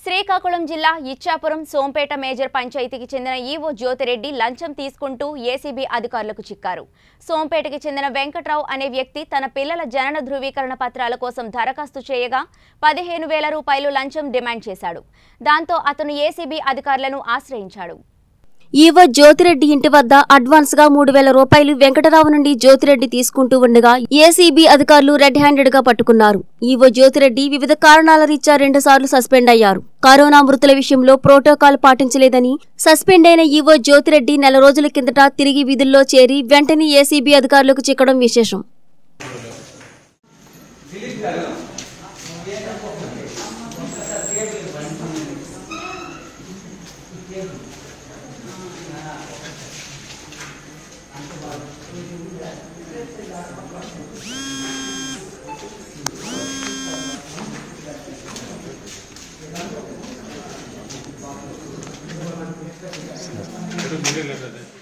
శ్రీకాకుళం జిల్లా ఇచ్చాపురం సోంపేట మేజర్ పంచాయతీకి చెందిన ఈవో జ్యోతిరెడ్డి లంచం తీసుకుంటూ ఏసీబీ అధికారులకు చిక్కారు సోంపేటకి చెందిన వెంకట్రావు అనే వ్యక్తి తన పిల్లల జనన ధృవీకరణ పత్రాల కోసం దరఖాస్తు చేయగా పదిహేను వేల రూపాయలు లంచం డిమాండ్ చేశాడు దాంతో అతను ఏసీబీ అధికారులను ఆశ్రయించాడు ఈవో జ్యోతిరెడ్డి ఇంటి వద్ద అడ్వాన్స్ గా మూడు వేల రూపాయలు వెంకటరావు నుండి జ్యోతిరెడ్డి తీసుకుంటూ ఉండగా ఏసీబీ అధికారులు రెడ్ హ్యాండెడ్ గా పట్టుకున్నారు ఈవో జ్యోతిరెడ్డి వివిధ కారణాల రీత్యా రెండుసార్లు సస్పెండ్ అయ్యారు కరోనా మృతుల విషయంలో ప్రోటోకాల్ పాటించలేదని సస్పెండ్ అయిన ఈవో జ్యోతిరెడ్డి నెల రోజుల కిందట తిరిగి విధుల్లో చేరి వెంటనే ఏసీబీ అధికారులకు చిక్కడం విశేషం Itu sendiri lihat aja.